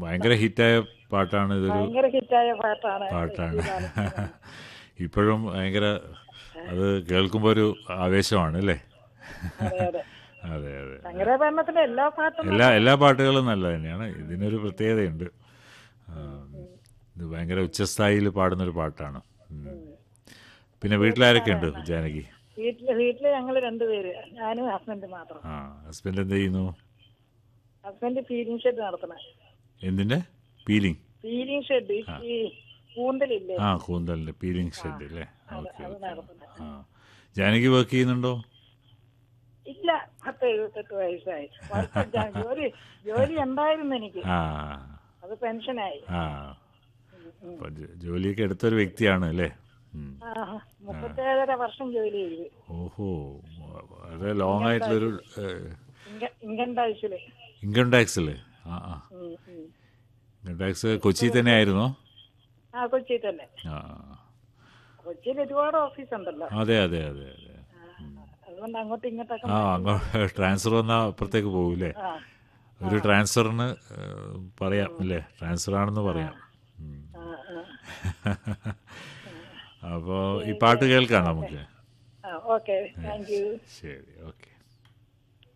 ഭയങ്കര ഹിറ്റായ പാട്ടാണ് ഇതൊരു ഭയങ്കര ഹിറ്റായ പാട്ടാണ് പാട്ടാണ് ഈ ഗാനം. ഇപ്പോഴും ഭയങ്കര അത് കേൾക്കുമ്പോൾ ഒരു ആവേശമാണ് അല്ലേ അതെ അതെ അതെ അതെ ശങ്കരഭരണത്തിന്റെ എല്ലാ പാട്ടും എല്ലാ എല്ലാ പാട്ടുകളും നല്ല തന്നെയാണ് ഇതിനൊരു പ്രത്യേകതയുണ്ട് ആ, ഇത് ഭയങ്കര ഉച്ചസ്ഥായിയിൽ പാടുന്നൊരു പാട്ടാണ് ഉം. പിന്നെ വീട്ടിലാരൊക്കെ ഉണ്ട് ജാനകി വീട്ടില് വീട്ടില് ഞങ്ങള് രണ്ടുപേര് ഞാനും ഹസ്ബൻഡ് മാത്രം ആ ഹസ്ബൻഡ് എന്ത് ചെയ്യുന്നു ഹസ്ബൻഡ് ഫീലിംഗ് ഷെഡ് നടത്തണേ എന്തിൻ്റെ പീലിംഗ് ഫീലിംഗ് ഷെഡ് ഈ കൂന്തലില്ലേ ആ കൂന്തലിൻ്റെ പീലിംഗ് ഷെഡ് അല്ലേ അത് ഓക്കെ അത് ഓക്കെ നടത്തണേ ആ ജാനകി വർക്ക് ചെയ്യുന്നുണ്ടോ ഇല്ല പത്ത് എഴുപത്തെട്ട് വയസ്സായി വർക്ക് ഞാൻ ജോലി ജോലി ഉണ്ടായിരുന്നു എനിക്ക് ആ അത് പെൻഷനായി ആ അപ്പൊ ജോ- ജോലിയൊക്കെ എടുത്തൊരു വ്യക്തിയാണ് അല്ലേ ഉം. ആ മുപ്പത്തേഴര വർഷം ജോലി ചെയ്തു ഓഹോ വളരെ ലോങ് ആയിട്ടുള്ളൊരു ഇൻക- ഇൻകം ടാക്സില് ഇൻകം ടാക്സ് അല്ലേ ആ ആ ഉം, ഉം. ഇൻകം ടാക്സ് കൊച്ചി തന്നെ ആയിരുന്നോ ആ കൊച്ചി തന്നെ ആ കൊച്ചിയിൽ ഒരുപാട് ഓഫീസ് ഉണ്ടല്ലോ അതെ അതെ അതെ അതെ അതുകൊണ്ട് അങ്ങോട്ടും ഇങ്ങോട്ടൊക്കെ ആ അങ്ങോട്ട് ട്രാൻസ്ഫർ വന്നാൽ അപ്പുറത്തേക്ക് പോകൂലേ ആ ഒരു ട്രാൻസ്ഫറിന് പറയാം അല്ലേ ട്രാൻസ്ഫർ ആണെന്ന് പറയാം ഉം. ആ, ആ. അപ്പോൾ ഈ പാട്ട് കേൾക്കാം നമുക്ക് ആ ഓക്കെ താങ്ക് യു ശരി ഓക്കെ